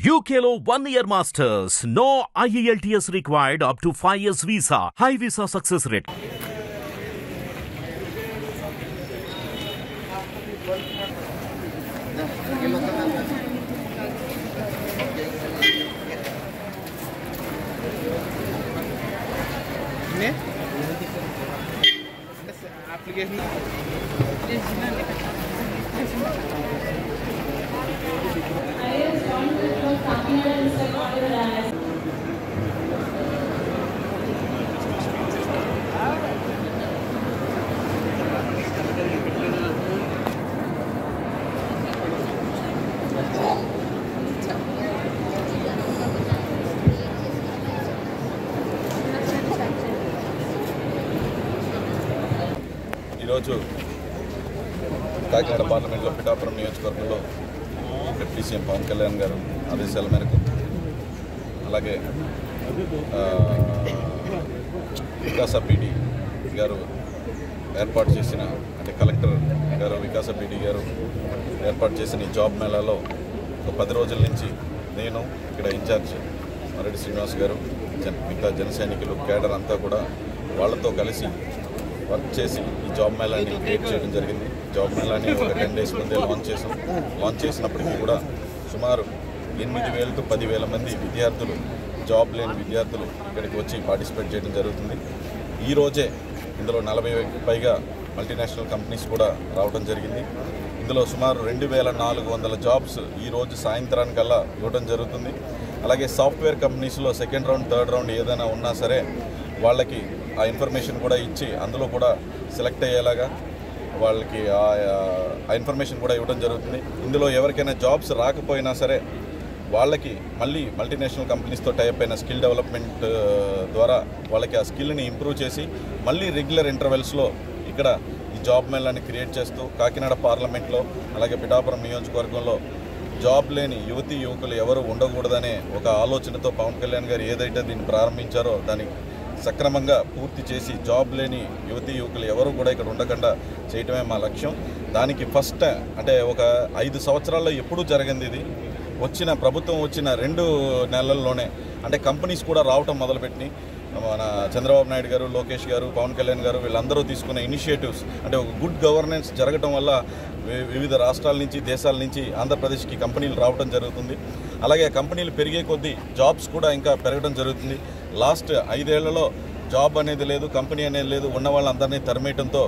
UKLO one year masters. No IELTS required up to 5 years visa. High visa success rate. Application ఈరోజు కాకినాడ పార్లమెంట్లో పిఠాపురం నియోజకవర్గంలో deputy CM Pawan Kalyan గారు ఆదేశాల మేరకు అలాగే ఆ, వికాస పీడి గారు ఏర్పాటు చేసిన అంటే కలెక్టర్ గారు వికాస పీడి గారు ఏర్పాటు చేసిన ఈ జాబ్ మేళాలో ఒక పది రోజుల నుంచి నేను ఇక్కడ ఇన్ఛార్జ్ మరెడ్డి శ్రీనివాస్ గారు జన మిగతా జన సైనికులు కేడర్ అంతా కూడా వాళ్ళతో కలిసి వర్క్ చేసి ఈ జాబ్ మేళాని క్రియేట్ చేయడం జరిగింది జాబ్ మేళాని ఒక టెన్ డేస్ ముందే లాంచ్ చేసాం లాంచ్ చేసినప్పటికీ కూడా సుమారు ఎనిమిది వేల టు పదివేల మంది విద్యార్థులు జాబ్ లేని విద్యార్థులు ఇక్కడికి వచ్చి పార్టిసిపేట్ చేయడం జరుగుతుంది ఈ రోజే ఇందులో నలభై పైగా మల్టీనేషనల్ కంపెనీస్ కూడా రావడం జరిగింది ఇందులో సుమారు రెండు వేల నాలుగు వందల జాబ్స్ ఈ రోజు సాయంత్రానికల్లా ఇవ్వడం జరుగుతుంది అలాగే సాఫ్ట్వేర్ కంపెనీస్లో సెకండ్ రౌండ్ థర్డ్ రౌండ్ ఏదైనా ఉన్నా సరే వాళ్ళకి ఆ ఇన్ఫర్మేషన్ కూడా ఇచ్చి అందులో కూడా సెలెక్ట్ అయ్యేలాగా వాళ్ళకి ఆ- ఆ ఇన్ఫర్మేషన్ కూడా ఇవ్వడం జరుగుతుంది ఇందులో ఎవరికైనా జాబ్స్ రాకపోయినా సరే వాళ్ళకి మళ్ళీ మల్టీనేషనల్ కంపెనీస్తో టైప్ అయిన స్కిల్ డెవలప్మెంట్ ఆ, ద్వారా వాళ్ళకి ఆ స్కిల్ని ఇంప్రూవ్ చేసి మళ్ళీ రెగ్యులర్ ఇంటర్వెల్స్లో ఇక్కడ ఈ జాబ్ మేళాన్ని క్రియేట్ చేస్తూ కాకినాడ పార్లమెంట్లో అలాగే పిఠాపురం నియోజకవర్గంలో జాబ్ లేని యువతి యువకులు ఎవరు ఉండకూడదనే ఒక ఆలోచనతో పవన్ కళ్యాణ్ గారు ఏదైతే దీన్ని ప్రారంభించారో దాన్ని సక్రమంగా పూర్తి చేసి జాబ్ లేని యువతి యువకులు ఎవరు కూడా ఇక్కడ ఉండకుండా చేయటమే మా లక్ష్యం దానికి ఫస్ట్ అంటే ఒక ఐదు సంవత్సరాల్లో ఎప్పుడూ జరిగింది ఇది వచ్చిన ప్రభుత్వం వచ్చిన రెండు నెలల్లోనే అంటే కంపెనీస్ కూడా రావటం మొదలుపెట్టి మన చంద్రబాబు నాయుడు గారు లోకేష్ గారు పవన్ కళ్యాణ్ గారు వీళ్ళందరూ తీసుకున్న ఇనిషియేటివ్స్ అంటే ఒక గుడ్ గవర్నెన్స్ జరగటం వల్ల వి- వివిధ రాష్ట్రాల నుంచి దేశాల నుంచి ఆంధ్రప్రదేశ్కి కంపెనీలు రావడం జరుగుతుంది అలాగే ఆ కంపెనీలు పెరిగే కొద్దీ జాబ్స్ కూడా ఇంకా పెరగడం జరుగుతుంది లాస్ట్ ఐదేళ్లలో జాబ్ అనేది లేదు కంపెనీ అనేది లేదు ఉన్న వాళ్ళందరినీ తరిమేయడంతో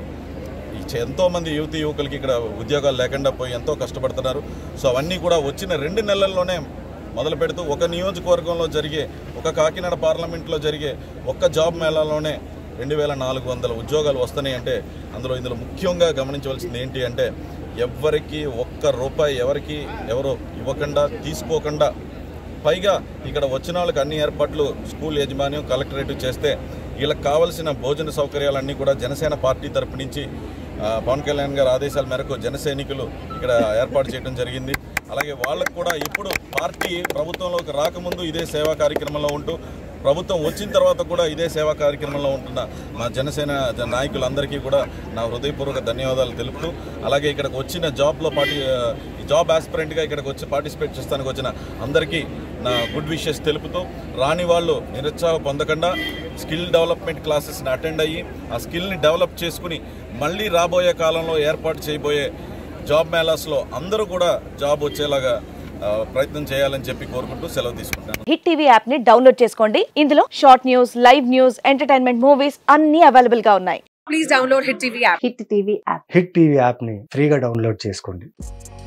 ఈ చే- ఎంతో మంది యువతి యువకులకి ఇక్కడ ఉద్యోగాలు లేకుండా పోయి ఎంతో కష్టపడుతున్నారు సో అవన్నీ కూడా వచ్చిన రెండు నెలల్లోనే మొదలు పెడుతూ ఒక నియోజకవర్గంలో జరిగే ఒక కాకినాడ పార్లమెంట్లో జరిగే ఒక్క జాబ్ మేళాలోనే రెండు వేల నాలుగు వందల ఉద్యోగాలు వస్తున్నాయి అంటే అందులో ఇందులో ముఖ్యంగా గమనించవలసింది ఏంటి అంటే ఎవ్వరికి ఒక్క రూపాయి ఎవరికి ఎవరు ఇవ్వకుండా తీసుకోకుండా పైగా ఇక్కడ వచ్చిన వాళ్ళకి అన్ని ఏర్పాట్లు స్కూల్ యాజమాన్యం కలెక్టరేట్ చేస్తే వీళ్ళకి కావాల్సిన భోజన సౌకర్యాలన్నీ కూడా జనసేన పార్టీ తరపు నుంచి ఆ, పవన్ కళ్యాణ్ గారి ఆదేశాల మేరకు జన సైనికులు ఇక్కడ ఏర్పాటు చేయడం జరిగింది అలాగే వాళ్ళకు కూడా ఎప్పుడు పార్టీ ప్రభుత్వంలోకి రాకముందు ఇదే సేవా కార్యక్రమంలో ఉంటూ ప్రభుత్వం వచ్చిన తర్వాత కూడా ఇదే సేవా కార్యక్రమంలో ఉంటున్న మా జనసేన జ- నాయకులందరికీ కూడా నా హృదయపూర్వక ధన్యవాదాలు తెలుపుతూ అలాగే ఇక్కడికి వచ్చిన జాబ్లో పార్టీ ఈ జాబ్ ఆస్పిరెంట్గా ఇక్కడికి వచ్చి పార్టిసిపేట్ చేస్తానికి వచ్చిన అందరికీ నా గుడ్ విషెస్ తెలుపుతూ రాని వాళ్ళు నిరుత్సాహం పొందకుండా స్కిల్ డెవలప్మెంట్ క్లాసెస్ని అటెండ్ అయ్యి ఆ స్కిల్ని డెవలప్ చేసుకుని మళ్ళీ రాబోయే కాలంలో ఏర్పాటు చేయబోయే జాబ్ మేళాస్లో అందరూ కూడా జాబ్ వచ్చేలాగా ఆ, ప్రయత్నం చేయాలని చెప్పి కోరుకుంటూ సెలవు తీసుకుంటాను హిట్ టీవీ యాప్ ని డౌన్లోడ్ చేసుకోండి ఇందులో short news live news entertainment movies అన్ని అవైలబుల్ గా ఉన్నాయి please download Hit TV app. Hit TV app hit TV యాప్ని ఫ్రీగా డౌన్లోడ్ చేసుకోండి